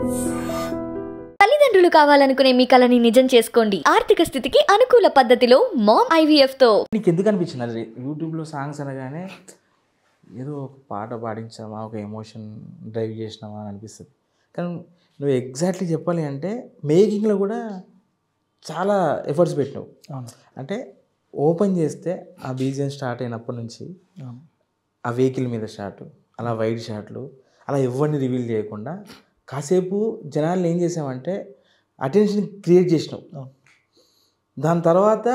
తల్లిదండ్రులు కావాలనుకునే మీ కలని నిజం చేసుకోండి ఆర్థిక స్థితికి అనుకూల పద్ధతిలో మామ్ ఐవీఎఫ్ తో నీకు ఎందుకు అనిపించింది అది యూట్యూబ్లో సాంగ్స్ అనగానే ఏదో ఒక పాట పాడించామా ఒక ఎమోషన్ డ్రైవ్ చేసినామా అని అనిపిస్తుంది కానీ నువ్వు ఎగ్జాక్ట్లీ చెప్పాలి అంటే మేకింగ్లో కూడా చాలా ఎఫర్ట్స్ పెట్టినావు అవును అంటే ఓపెన్ చేస్తే ఆ బీజియం స్టార్ట్ అయినప్పటి నుంచి అవును ఆ వెహికల్ మీద షాట్ అలా వైడ్ షాట్లు అలా ఎవరిని రివీల్ చేయకుండా కాసేపు జనాలు ఏం చేసామంటే అటెన్షన్ క్రియేట్ చేసినావు అవును దాని తర్వాత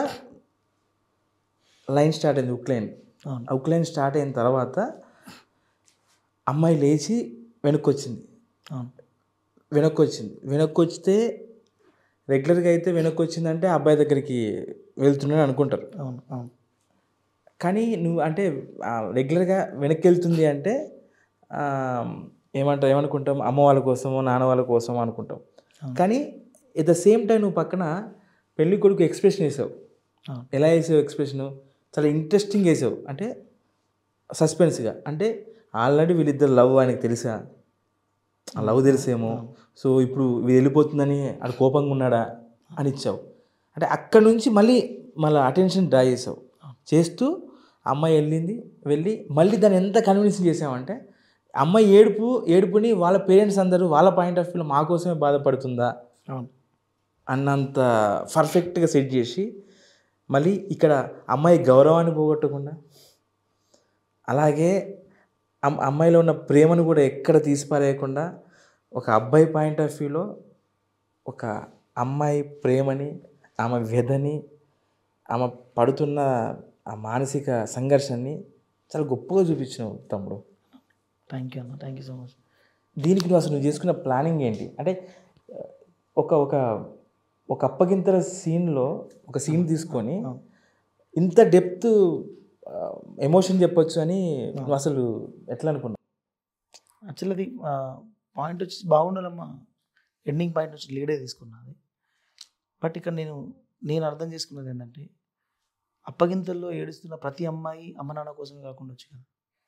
లైన్ స్టార్ట్ అయింది ఉక్లైన్ అవును ఆ ఉక్లైన్ స్టార్ట్ అయిన తర్వాత అమ్మాయి లేచి వెనక్కి వచ్చింది అవును వెనక్కి వచ్చింది వెనక్కి వస్తే రెగ్యులర్గా అయితే వెనక్కి వచ్చిందంటే అబ్బాయి దగ్గరికి వెళ్తున్నాడు అనుకుంటారు అవును అవును కానీ నువ్వు అంటే రెగ్యులర్గా వెనక్కి వెళ్తుంది అంటే ఆ, ఏమంటారు ఏమనుకుంటాం అమ్మ వాళ్ళ కోసమో నాన్న వాళ్ళ కోసమో అనుకుంటాం కానీ ఎట్ ద సేమ్ టైం నువ్వు పక్కన పెళ్లి కొడుకు ఎక్స్ప్రెషన్ వేసావు అవును ఎలా వేసావు ఎక్స్ప్రెషన్ చాలా ఇంట్రెస్టింగ్ వేసావు అంటే సస్పెన్స్గా అంటే ఆల్రెడీ వీళ్ళిద్దరు లవ్ ఆయనకు తెలుసా ఆ లవ్ తెలిసేమో సో ఇప్పుడు ఇది వెళ్ళిపోతుందని ఆడు కోపంగా ఉన్నాడా అని ఇచ్చావు అంటే అక్కడ నుంచి మళ్ళీ మళ్ళీ అటెన్షన్ డ్రా చేసావు చేస్తూ అమ్మాయి వెళ్ళింది వెళ్ళి మళ్ళీ దాన్ని ఎంత కన్విన్స్ చేసామంటే అమ్మాయి ఏడుపు ఏడుపుని వాళ్ళ పేరెంట్స్ అందరూ వాళ్ళ పాయింట్ ఆఫ్ వ్యూలో మా కోసమే బాధపడుతుందా అవును అన్నంత పర్ఫెక్ట్గా సెట్ చేసి మళ్ళీ ఇక్కడ అమ్మాయి గౌరవాన్ని పోగొట్టకుండా అలాగే అమ్- అమ్మాయిలో ఉన్న ప్రేమను కూడా ఎక్కడ తీసిపారేయకుండా ఒక అబ్బాయి పాయింట్ ఆఫ్ వ్యూలో ఒక అమ్మాయి ప్రేమని ఆమె వ్యధని ఆమె పడుతున్న ఆ మానసిక సంఘర్షణని చాలా గొప్పగా చూపించినావు తమ్ముడు థ్యాంక్ యూ అన్న థ్యాంక్ యూ సో మచ్ దీనికి నువ్వు అసలు నువ్వు చేసుకున్న ప్లానింగ్ ఏంటి అంటే ఆ, ఒక ఒక ఒక అప్పగింతల సీన్లో ఒక సీన్ తీసుకొని ఇంత డెప్త్ ఎమోషన్ చెప్పొచ్చు అని నువ్వు అసలు ఎట్లా అనుకున్నావు యాక్చువల్లీ అది పాయింట్ వచ్చి బాగుండాలమ్మా ఎండింగ్ పాయింట్ వచ్చి లీడే తీసుకున్నది బట్ ఇక్కడ నేను నేను అర్థం చేసుకున్నది ఏంటంటే అప్పగింతల్లో ఏడుస్తున్న ప్రతి అమ్మాయి అమ్మ నాన్న కోసమే కాకుండా వచ్చి కదా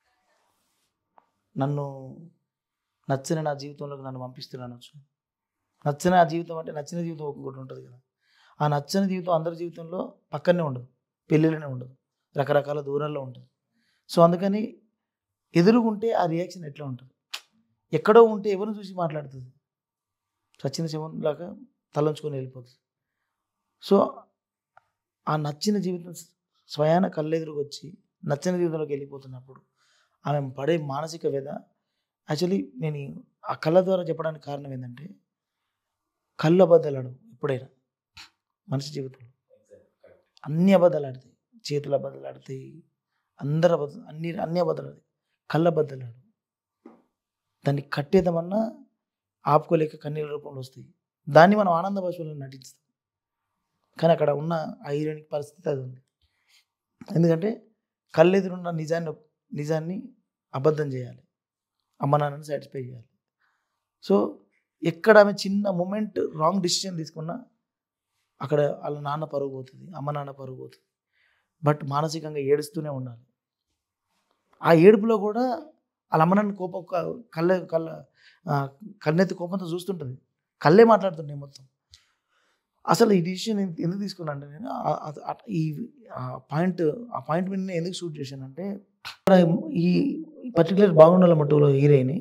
నన్ను నచ్చిన నా జీవితంలోకి నన్ను పంపిస్తున్నాను వచ్చు నచ్చిన ఆ జీవితం అంటే నచ్చిన జీవితం ఒకటి ఉంటుంది కదా ఆ నచ్చని జీవితం అందరి జీవితంలో పక్కనే ఉండదు పెళ్ళిలోనే ఉండదు రకరకాల దూరాల్లో ఉంటుంది సో అందుకని ఎదురుగుంటే ఆ రియాక్షన్ ఎట్లా ఉంటుంది ఎక్కడో ఉంటే ఎవరిని చూసి మాట్లాడుతుంది సచిన శవం లాగా తలంచుకొని వెళ్ళిపోతుంది సో ఆ నచ్చిన జీవితం స్వయాన కళ్ళెదురుకు వచ్చి నచ్చని జీవితంలోకి వెళ్ళిపోతున్నప్పుడు ఆమె పడే మానసిక వ్యధ యాక్చువల్లీ నేను ఈ- ఆ కళ్ళ ద్వారా చెప్పడానికి కారణం ఏంటంటే కళ్ళు అబద్ధాలు ఆడవు ఎప్పుడైనా మనిషి జీవితంలో అన్ని అబద్ధాలు ఆడతాయి చేతులు అబద్ధాలు ఆడతాయి అందరు అబద్ధం అన్ని అన్ని అబద్ధాలు ఆడతాయి కళ్ళ అబద్ధాలు ఆడవు దాన్ని కట్టేద్దామన్నా ఆపుకోలేక కన్నీళ్ళ రూపంలో వస్తాయి దాన్ని మనం ఆనంద భాషలో నటిస్తాం కానీ అక్కడ ఉన్న ఆ హీరోయిన్ పరిస్థితి అది ఉంది ఎందుకంటే కళ్ళెదురున్న నిజాన్ని నిజాన్ని అబద్ధం చేయాలి అమ్మ నాన్నని సాటిస్ఫై చేయాలి సో ఎక్కడ ఆమె చిన్న మూమెంట్ రాంగ్ డిసిషన్ తీసుకున్నా అక్కడ వాళ్ళ నాన్న పరుగు పోతుంది అమ్మ నాన్న పరుగు పోతుంది బట్ మానసికంగా ఏడుస్తూనే ఉండాలి ఆ ఏడుపులో కూడా వాళ్ళ అమ్మ నాన్న కోపం క- కళ్ళ కళ్ళ ఆ, కన్నెత్తి కోపంతో చూస్తుంటుంది కళ్ళే మాట్లాడుతున్నాయి మొత్తం అసలు ఈ డిసిషన్ ఎందుకు తీసుకున్నా అంటే నేను ఆ- ఆ- ఆ- ఈ పాయింట్ ఆ పాయింట్ మీద నేను ఎందుకు షూట్ చేశానంటే ఇక్కడ ఈ పర్టికులర్ బాగుండాల మట్టులో హీరోయిన్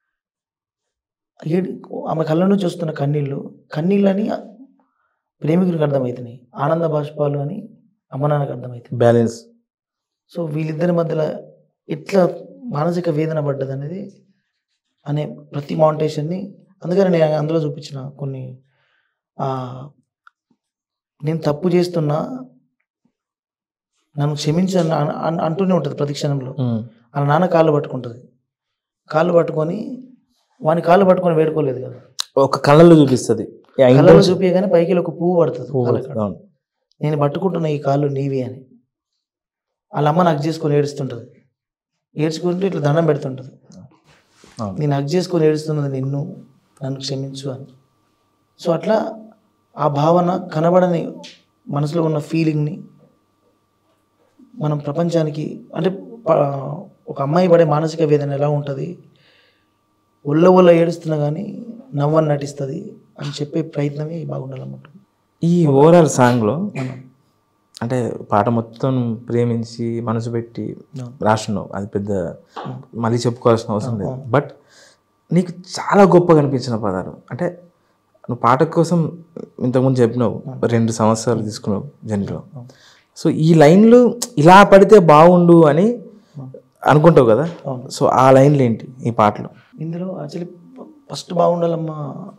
ఏడు ఆమె కళ్ళ నుంచి వస్తున్న కన్నీళ్ళు కన్నీళ్ళని ప్రేమికుడికి అర్థమవుతున్నాయి ఆనంద బాష్పాలు అని అమ్మ నాన్నకి అర్థమవుతుంది బ్యాలెన్స్ సో వీళ్ళిద్దరి మధ్యలో ఎట్లా మానసిక వేదన పడ్డది అనేది అనే ప్రతి మౌంటేషన్ని అందుకని నేను అందులో చూపించిన కొన్ని ఆ, నేను తప్పు చేస్తున్నా నన్ను క్షమించని అన- అన- అంటూనే ఉంటుంది ప్రతి క్షణంలో వాళ్ళ నాన్న కాళ్ళు పట్టుకుంటుంది కాళ్ళు పట్టుకొని వాని కాళ్ళు పట్టుకొని వేడుకోలేదు కదా ఒక కళ్ళలో చూపిస్తుంది కళ్ళలో చూపించగానే పైకి వెళ్ళి ఒక పువ్వు పడుతుంది కాళ్ళ కాడ. నేను పట్టుకుంటున్న ఈ కాళ్ళు నీవి అని వాళ్ళ అమ్మ నాకు చేసుకొని ఏడుస్తుంటుంది ఏడ్చుకుంటూ ఇట్లా దండం పెడుతుంటుంది అవును. నేను హక్ చేసుకొని ఏడుస్తున్నది నిన్ను నన్ను క్షమించు అని సో అట్లా ఆ భావన కనబడని మనసులో ఉన్న ఫీలింగ్ని మనం ప్రపంచానికి అంటే ప- ఒక అమ్మాయి పడే మానసిక వేదన ఎలా ఉంటుంది ఒళ్ళ ఒళ్ళ ఏడుస్తున్నా కానీ నవ్వని నటిస్తుంది అని చెప్పే ప్రయత్నమే బాగుండాలన్నమాట ఈ ఓవరాల్ సాంగ్లో మనం అంటే పాట మొత్తం ప్రేమించి మనసు పెట్టి రాస్తున్నావు అది పెద్ద మళ్ళీ చెప్పుకోవాల్సిన అవసరం లేదు బట్ నీకు చాలా గొప్పగా అనిపించిన పదాలు అంటే నువ్వు పాట కోసం ఇంతకుముందు చెప్పినావు రెండు సంవత్సరాలు తీసుకున్నావు జర్నీలో సో ఈ లైన్లు ఇలా పడితే బాగుండు అని అనుకుంటావు కదా సో ఆ లైన్లు ఏంటి ఈ పాటలో ఇందులో యాక్చువల్లీ ఫస్ట్ బాగుండాలమ్మా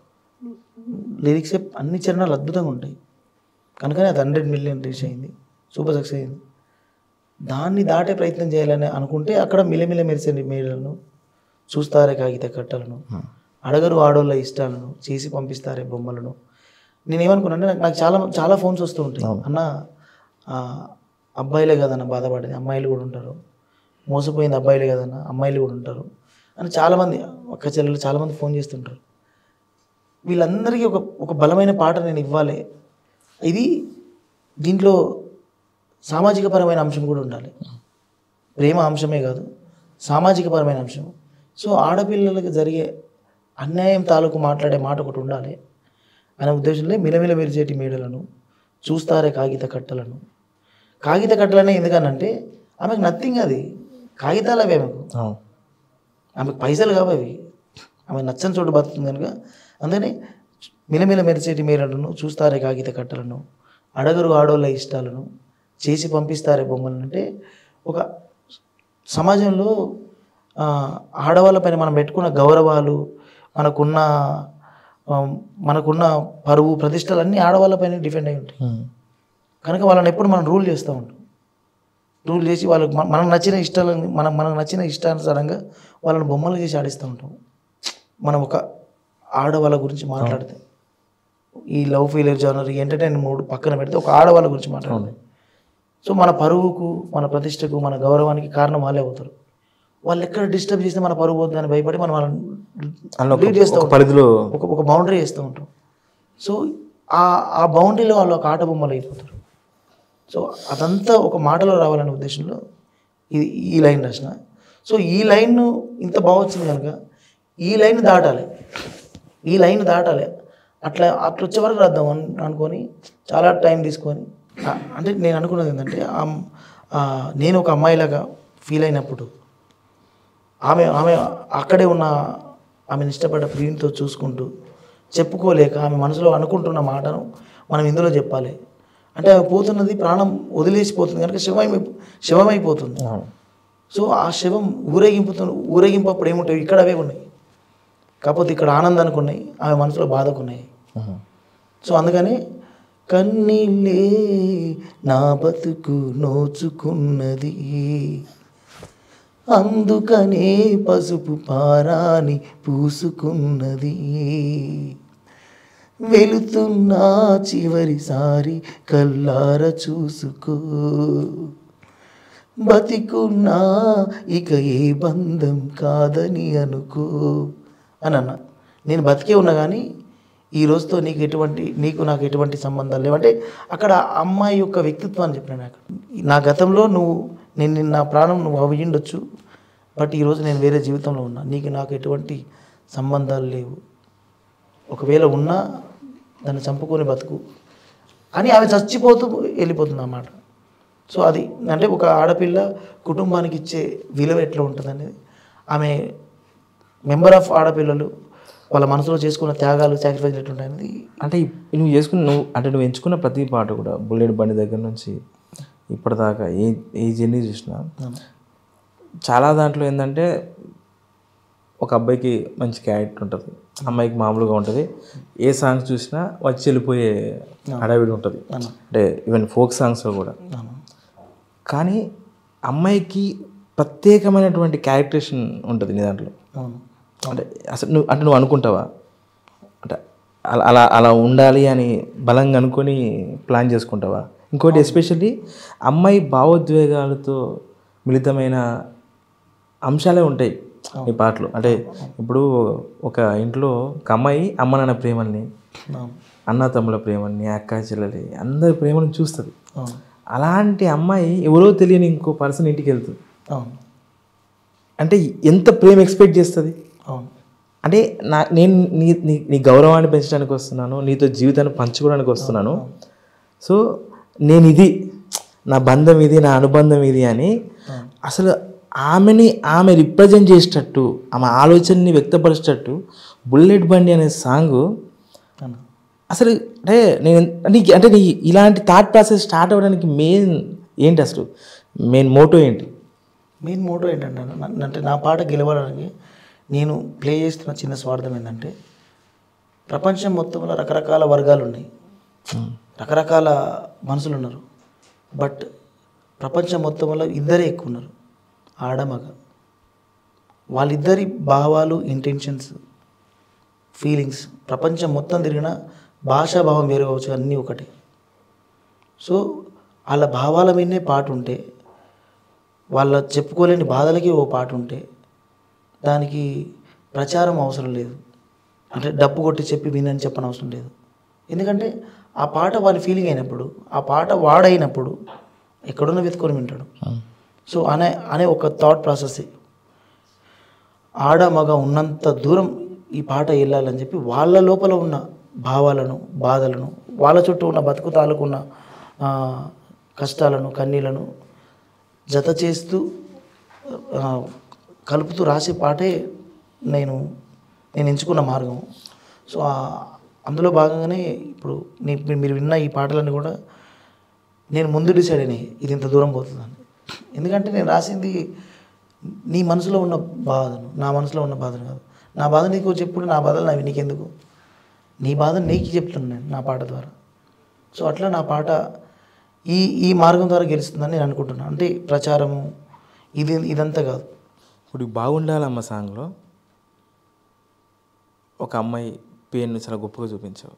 లిరిక్స్ అన్ని చరణాలు అద్భుతంగా ఉంటాయి కనుకనే అది హండ్రెడ్ మిలియన్ రీచ్ అయింది సూపర్ సక్సెస్ అయింది దాన్ని దాటే ప్రయత్నం చేయాలని అనుకుంటే అక్కడ మిలమిల మెరిసే మేడలను చూస్తారే కాగిత కట్టలను అడగరు ఆడోళ్ళ ఇష్టాలను చేసి పంపిస్తారే బొమ్మలను నేను ఏమనుకున్నానంటే నాకు నాకు చాలా చాలా ఫోన్స్ వస్తూ ఉంటాయి అన్న ఆ, అబ్బాయిలే కదన్న బాధపడేది అమ్మాయిలు కూడా ఉంటారు మోసపోయింది అబ్బాయిలే కదన్న అమ్మాయిలు కూడా ఉంటారు అని చాలామంది అక్క చెల్లెలు చాలామంది ఫోన్ చేస్తుంటారు వీళ్ళందరికీ ఒక ఒక బలమైన పాట నేను ఇవ్వాలి ఇది దీంట్లో సామాజిక పరమైన అంశం కూడా ఉండాలి ప్రేమ అంశమే కాదు సామాజిక పరమైన అంశం సో ఆడపిల్లలకు జరిగే అన్యాయం తాలూకు మాట్లాడే మాట ఒకటి ఉండాలి అనే ఉద్దేశంలో మిలమిల మెరిచేటి మేడలను చూస్తారే కాగిత కట్టలను కాగిత కట్టలనే ఎందుకనంటే ఆమెకు నథింగ్ అది కాగితాలు అవి ఆమెకు అవును ఆమెకు పైసలు కావు అవి ఆమె నచ్చని చోటు బతుకుతుంది కనుక అందుకని మిలమిల మెరిసేటి మేరలను చూస్తారే కాగిత కట్టలను అడగరు ఆడోళ్ళ ఇష్టాలను చేసి పంపిస్తారే బొమ్మలను అంటే ఒక సమాజంలో ఆ, ఆడవాళ్ళపైన మనం పెట్టుకున్న గౌరవాలు మనకున్న ఆ, మనకున్న పరువు ప్రతిష్టలు అన్నీ ఆడవాళ్ళపైన డిపెండ్ అయి ఉంటాయి ఉమ్. కనుక వాళ్ళని ఎప్పుడు మనం రూల్ చేస్తూ ఉంటాం రూల్ చేసి వాళ్ళకి మన- మనకు నచ్చిన ఇష్టాలని మనం మనకు నచ్చిన ఇష్టానుసారంగా వాళ్ళని బొమ్మలు చేసి ఆడిస్తూ ఉంటాం మనం ఒక ఆడవాళ్ళ గురించి మాట్లాడితే ఈ లవ్ ఫెయిలియర్ జానర్ ఈ ఎంటర్టైన్ మూడు పక్కన పెడితే ఒక ఆడవాళ్ళ గురించి మాట్లాడాలి సో మన పరువుకు మన ప్రతిష్టకు మన గౌరవానికి కారణం వాళ్ళే అవుతారు వాళ్ళు ఎక్కడ డిస్టర్బ్ చేస్తే మన పరువు పోతుందని భయపడి మనం వాళ్ళని అందులో ఒక- lead చేస్తూ ఒక ఉంటాం. పరిధిలో ఒక ఒక బౌండరీ వేస్తూ ఉంటాం సో ఆ ఆ బౌండరీలో వాళ్ళు ఒక ఆట బొమ్మలు అయిపోతారు సో అదంతా ఒక మాటలో రావాలనే ఉద్దేశంలో ఇది ఈ లైన్ రాసిన సో ఈ లైన్ ఇంత బాగా వచ్చింది కనుక ఈ లైన్ దాటాలి ఈ లైన్ దాటాలి అట్లా అట్లా వచ్చే వరకు రాద్దాం అన్- అనుకొని చాలా టైం తీసుకొని ఆ- అంటే నేను అనుకున్నది ఏంటంటే ఆ- ఆ నేను ఒక అమ్మాయిలాగా ఫీల్ అయినప్పుడు ఆమె ఆమె అక్కడే ఉన్న ఆమెను ఇష్టపడ్డ ప్రియునితో చూసుకుంటూ చెప్పుకోలేక ఆమె మనసులో అనుకుంటున్న మాటను మనం ఇందులో చెప్పాలి అంటే ఆమె పోతున్నది ప్రాణం వదిలేసిపోతుంది కనుక శవమై శవమైపోతుంది అవును. సో ఆ శవం ఊరేగింపుతో ఊరేగింపు అప్పుడు ఏముంటాయి ఇక్కడ అవే ఉన్నాయి కాకపోతే ఇక్కడ ఆనందానికి ఉన్నాయి ఆమె మనసులో బాధకు ఉన్నాయి ఉమ్. సో అందుకని కన్నీళ్ళే నా బతుకు నోచుకున్నది అందుకనే పసుపు పారాని పూసుకున్నది వెళుతున్నా చివరిసారి కల్లార చూసుకో బతికున్నా ఇక ఏ బంధం కాదని అనుకో అని అన్న నేను బతికే ఉన్నా కానీ ఈ రోజుతో నీకు ఎటువంటి నీకు నాకు ఎటువంటి సంబంధాలు లేవు అంటే అక్కడ ఆ అమ్మాయి యొక్క వ్యక్తిత్వాన్ని చెప్పినాను అక్కడ నా గతంలో నువ్వు నేను నిన్న నా ప్రాణం నువ్వు అవ్విండొచ్చు బట్ ఈరోజు నేను వేరే జీవితంలో ఉన్నా నీకు నాకు ఎటువంటి సంబంధాలు లేవు ఒకవేళ ఉన్నా దాన్ని చంపుకొని బతుకు అని ఆమె చచ్చిపోతూ వెళ్ళిపోతుంది అన్నమాట సో అది అంటే ఒక ఆడపిల్ల కుటుంబానికి ఇచ్చే విలువ ఎట్లా ఉంటుంది అనేది ఆమె మెంబర్ ఆఫ్ ఆడపిల్లలు వాళ్ళ మనసులో చేసుకున్న త్యాగాలు సాక్రిఫైస్ ఎట్లుంటాయి అనేది అంటే ఇప్- నువ్వు చేసుకున్న నువ్వు అంటే నువ్వు ఎంచుకున్న ప్రతి పాట కూడా బుల్లెట్ బండి దగ్గర నుంచి ఇప్పటిదాకా ఏ ఏ జర్నీ చూసినా చాలా దాంట్లో ఏంటంటే ఒక అబ్బాయికి మంచి క్యారెక్టర్ ఉంటుంది అమ్మాయికి మామూలుగా ఉంటుంది ఏ సాంగ్స్ చూసినా వచ్చి వెళ్ళిపోయే హడావిడి ఉంటుంది అంటే ఈవెన్ ఫోక్ సాంగ్స్లో కూడా అవును. కానీ అమ్మాయికి ప్రత్యేకమైనటువంటి క్యారెక్టరేషన్ ఉంటుంది నీ దాంట్లో అవును అంటే అసలు నువ్వు అంటే నువ్వు అనుకుంటావా అంటే అలా అలా అలా ఉండాలి అని బలంగా అనుకొని ప్లాన్ చేసుకుంటావా ఇంకోటి ఎస్పెషల్లీ అమ్మాయి భావోద్వేగాలతో మిళితమైన అంశాలే ఉంటాయి ఈ పాటలు అంటే ఇప్పుడు ఒక ఇంట్లో ఒక అమ్మాయి అమ్మ నాన్న ప్రేమల్ని అవును అన్న తమ్ముల ప్రేమల్ని అక్క చెల్లెలి అందరి ప్రేమను చూస్తుంది అవును అలాంటి అమ్మాయి ఎవరో తెలియని ఇంకో పర్సన్ ఇంటికి వెళ్తుంది అవును అంటే ఎంత ప్రేమ ఎక్స్పెక్ట్ చేస్తుంది అవును అంటే నా నేను నీ నీ నీ గౌరవాన్ని పెంచడానికి వస్తున్నాను నీతో జీవితాన్ని పంచుకోవడానికి వస్తున్నాను సో నేను ఇది నా బంధం ఇది నా అనుబంధం ఇది అని అసలు ఆమెని ఆమె రిప్రజెంట్ చేసేటట్టు ఆమె ఆలోచనని వ్యక్తపరిచేటట్టు బుల్లెట్ బండి అనే సాంగ్ అన్న అసలు అంటే నేను నీకు అంటే నీ ఇలాంటి థాట్ ప్రాసెస్ స్టార్ట్ అవ్వడానికి మెయిన్ ఏంటి అసలు మెయిన్ మోటో ఏంటి మెయిన్ మోటో ఏంటంటే అన్న, నా- అంటే నా పాట గెలవడానికి నేను ప్లే చేస్తున్న చిన్న స్వార్థం ఏంటంటే ప్రపంచం మొత్తంలో రకరకాల వర్గాలు ఉన్నాయి రకరకాల మనుషులు ఉన్నారు బట్ ప్రపంచం మొత్తంలో ఇద్దరే ఎక్కువ ఉన్నారు ఆడ మగ వాళ్ళిద్దరి భావాలు ఇంటెన్షన్స్ ఫీలింగ్స్ ప్రపంచం మొత్తం తిరిగిన భాషా భావం వేరు కావచ్చు అన్నీ ఒకటి సో వాళ్ళ భావాల మీదనే పాట ఉంటే వాళ్ళ చెప్పుకోలేని బాధలకి ఓ పాట ఉంటే దానికి ప్రచారం అవసరం లేదు అంటే డప్పు కొట్టి చెప్పి వినని చెప్పని అవసరం లేదు ఎందుకంటే ఆ పాట వాడి ఫీలింగ్ అయినప్పుడు ఆ పాట వాడైనప్పుడు ఎక్కడున్న వెతుకొని వింటాడు సో అనే అనే ఒక థాట్ ప్రాసెస్ ఆడ మగ ఉన్నంత దూరం ఈ పాట వెళ్ళాలని చెప్పి వాళ్ళ లోపల ఉన్న భావాలను బాధలను వాళ్ళ చుట్టూ ఉన్న బతుకు తాలూకున్న ఆ, కష్టాలను కన్నీళ్లను జత చేస్తూ ఆ, కలుపుతూ రాసే పాటే నేను నేను ఎంచుకున్న మార్గం సో ఆ- అందులో భాగంగానే ఇప్పుడు నీ మీరు విన్న ఈ పాటలన్నీ కూడా నేను ముందు డిసైడ్ అయినాయి ఇది ఇంత దూరం పోతుందని ఎందుకంటే నేను రాసింది నీ మనసులో ఉన్న బాధను నా మనసులో ఉన్న బాధను కాదు నా బాధ నీకు చెప్పుడు నా బాధలు నావి నీకెందుకు నీ బాధ నీకు చెప్తున్నాను నేను నా పాట ద్వారా సో అట్లా నా పాట ఈ ఈ మార్గం ద్వారా గెలుస్తుందని నేను అనుకుంటున్నాను అంటే ప్రచారము ఇది ఇదంతా కాదు ఇప్పుడు ఈ బాగుండాలమ్మ సాంగ్లో ఒక అమ్మాయి పేరుని చాలా గొప్పగా చూపించావు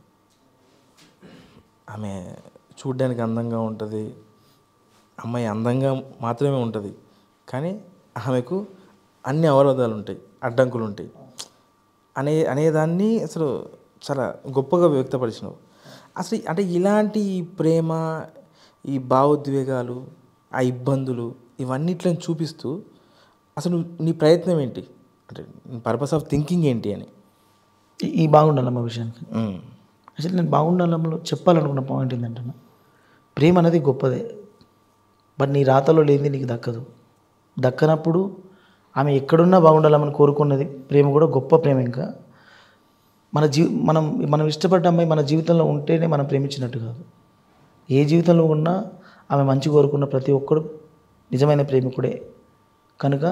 ఆమె చూడ్డానికి అందంగా ఉంటుంది అమ్మాయి అందంగా మాత్రమే ఉంటుంది కానీ ఆమెకు అన్ని అవరోధాలు ఉంటాయి అడ్డంకులు ఉంటాయి అనే అనేదాన్ని అసలు చాలా గొప్పగా వ్యక్తపరిచినావు అసలు అంటే ఇలాంటి ఈ ప్రేమ ఈ భావోద్వేగాలు ఆ ఇబ్బందులు ఇవన్నిట్లను చూపిస్తూ అసలు నీ ప్రయత్నం ఏంటి అంటే పర్పస్ ఆఫ్ థింకింగ్ ఏంటి అని ఈ- ఈ బాగుండాలమ్మ విషయానికి అసలు నేను బాగుండాలంలో చెప్పాలనుకున్న పాయింట్ ఏంటంటే ప్రేమ అనేది గొప్పదే బట్ నీ రాతలో లేనిది నీకు దక్కదు దక్కనప్పుడు ఆమె ఎక్కడున్నా బాగుండాలని కోరుకున్నది ప్రేమ కూడా గొప్ప ప్రేమ ఇంకా మన జీ మనం మనం ఇష్టపడ్డ అమ్మాయి మన జీవితంలో ఉంటేనే మనం ప్రేమించినట్టు కాదు ఏ జీవితంలో ఉన్నా ఆమె మంచి కోరుకున్న ప్రతి ఒక్కడు నిజమైన ప్రేమికుడే కనుక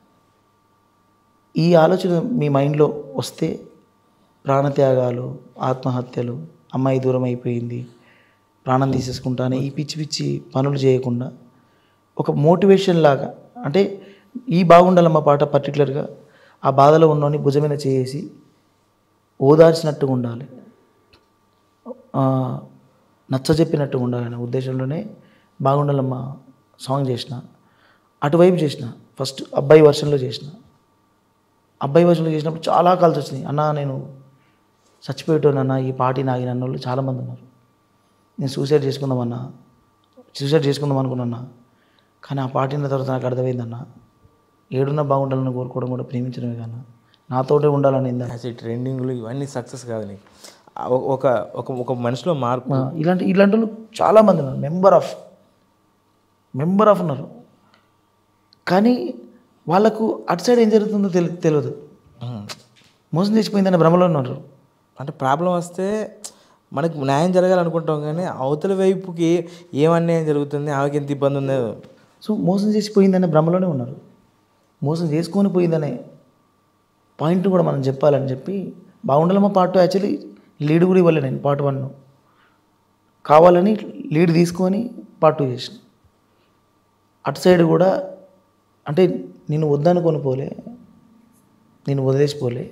ఈ ఆలోచన మీ మైండ్లో వస్తే ప్రాణత్యాగాలు ఆత్మహత్యలు అమ్మాయి దూరం అయిపోయింది ప్రాణం తీసేసుకుంటానే ఈ పిచ్చి పిచ్చి పనులు చేయకుండా ఒక మోటివేషన్ లాగా అంటే ఈ బాగుండాలమ్మ పాట పర్టికులర్గా ఆ బాధలో ఉన్నోని భుజం మీద చేసి ఓదార్చినట్టుగా ఉండాలి ఆ, నచ్చజెప్పినట్టుగా ఉండాలనే ఉద్దేశంలోనే బాగుండాలమ్మ సాంగ్ చేసిన అటువైపు చేసిన ఫస్ట్ అబ్బాయి వర్షన్లో చేసిన అబ్బాయి వర్షన్లో చేసినప్పుడు చాలా కాల్స్ వచ్చినాయి అన్న నేను చచ్చిపోయేటోనన్నా ఈ పార్టీ నాగిన అన్న వాళ్ళు చాలామంది ఉన్నారు నేను సూసైడ్ చేసుకుందామన్నా సూసైడ్ చేసుకుందాం అనుకున్నా కానీ ఆ పార్టీన తర్వాత నాకు అర్థమైందన్న ఏడున్నా బాగుండాలని కోరుకోవడం కూడా ప్రేమించడమే కన్నా నాతోటే ఉండాలని ఏందా యాజ్ ఈ ట్రెండింగ్లు ఇవన్నీ సక్సెస్ కాదు నీకు ఆ ఒక- ఒక ఒక ఒక మనిషిలో మార్పు ఇలాంటి ఇలాంటి వాళ్ళు చాలామంది ఉన్నారు మెంబర్ ఆఫ్ మెంబర్ ఆఫ్ ఉన్నారు కానీ వాళ్ళకు అటు సైడ్ ఏం జరుగుతుందో తెలి తెలియదు ఉమ్. మోసం చేసిపోయిందనే భ్రమలో ఉన్నారు అంటే ప్రాబ్లం వస్తే మనకు న్యాయం జరగాలనుకుంటాం కానీ అవతల వైపుకి ఏ ఏం అన్యాయం జరుగుతుంది ఆమెకి ఎంత ఇబ్బంది ఉందో సో మోసం చేసిపోయిందనే భ్రమలోనే ఉన్నారు మోసం చేసుకొని పోయిందనే పాయింట్ కూడా మనం చెప్పాలని చెప్పి బాగుండాలమ్మ పార్ట్ యాక్చువల్లీ లీడ్ కూడా ఇవ్వలే నేను పార్ట్ వన్ కావాలని లీడ్ తీసుకొని పార్ట్ టూ చేసిన అటు సైడ్ కూడా అంటే నేను వద్దనుకొని పోలే నేను వదిలేసిపోలే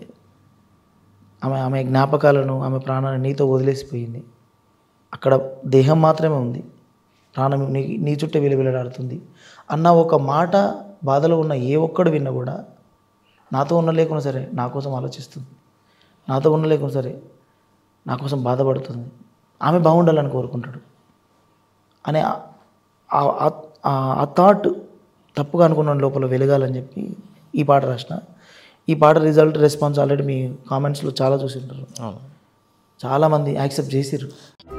ఆమె ఆమె జ్ఞాపకాలను ఆమె ప్రాణాలను నీతో వదిలేసిపోయింది అక్కడ దేహం మాత్రమే ఉంది ప్రాణం నీ నీ చుట్టే విలువిలడాడుతుంది అన్న ఒక మాట బాధలో ఉన్న ఏ ఒక్కడు విన్నా కూడా నాతో ఉన్న లేకున్నా సరే నా కోసం ఆలోచిస్తుంది నాతో ఉన్న లేకున్నా సరే నా కోసం బాధపడుతుంది ఆమె బాగుండాలని కోరుకుంటాడు అనే ఆ- ఆ- ఆ- ఆ థాట్ తప్పుగా అనుకున్న లోపల వెలగాలని చెప్పి ఈ పాట రాసిన ఈ పాట రిజల్ట్ రెస్పాన్స్ ఆల్రెడీ మీ కామెంట్స్లో చాలా చూసింటారు అవును చాలామంది యాక్సెప్ట్ చేసిర్రు